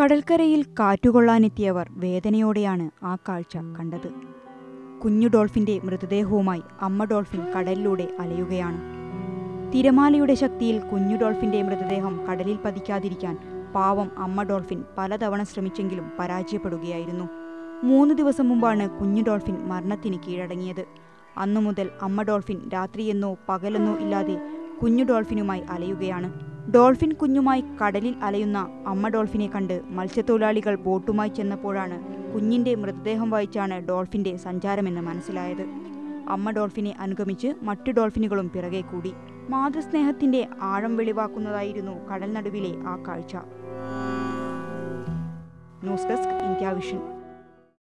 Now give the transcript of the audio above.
കടൽക്കരയിൽ കാറ്റുകൊള്ളാനെത്തിയവർ വേദനയോടെയാണ് ആ കാഴ്ച കണ്ടത് കുഞ്ഞു ഡോൾഫിന്റെ മൃതദേഹവുമായി അമ്മ ഡോൾഫിൻ കടലിലൂടെ അലയുകയാണ് തിരമാലയുടെ ശക്തിയിൽ കുഞ്ഞു ഡോൾഫിന്റെ മൃതദേഹം കടലിൽ പതിക്കാതിരിക്കാൻ പാവം അമ്മ ഡോൾഫിൻ പലതവണ ശ്രമിച്ചെങ്കിലും പരാജയപ്പെടുകയായിരുന്നു മൂന്ന് ദിവസം മുമ്പാണ് കുഞ്ഞു ഡോൾഫിൻ മരണത്തിന് കീഴടങ്ങിയത് അന്നു മുതൽ അമ്മ ഡോൾഫിൻ രാത്രിയെന്നോ പകലെന്നോ ഇല്ലാതെ കുഞ്ഞു ഡോൾഫിനുമായി അലയുകയാണ് ഡോൾഫിൻ കുഞ്ഞുമായി കടലിൽ അലയുന്ന അമ്മ ഡോൾഫിനെ കണ്ട് മത്സ്യത്തൊഴിലാളികൾ ബോട്ടുമായി ചെന്നപ്പോഴാണ് കുഞ്ഞിന്റെ മൃതദേഹം വഹിച്ചാണ് ഡോൾഫിന്റെ സഞ്ചാരമെന്ന് മനസ്സിലായത് അമ്മ ഡോൾഫിനെ അനുഗമിച്ച് മറ്റു ഡോൾഫിനുകളും പിറകെ കൂടി മാതൃസ്നേഹത്തിന്റെ ആഴം വെളിവാക്കുന്നതായിരുന്നു കടൽ നടുവിലെ ആ കാഴ്ച ന്യൂസ് ഡെസ്ക് ഇന്ത്യ വിഷൻ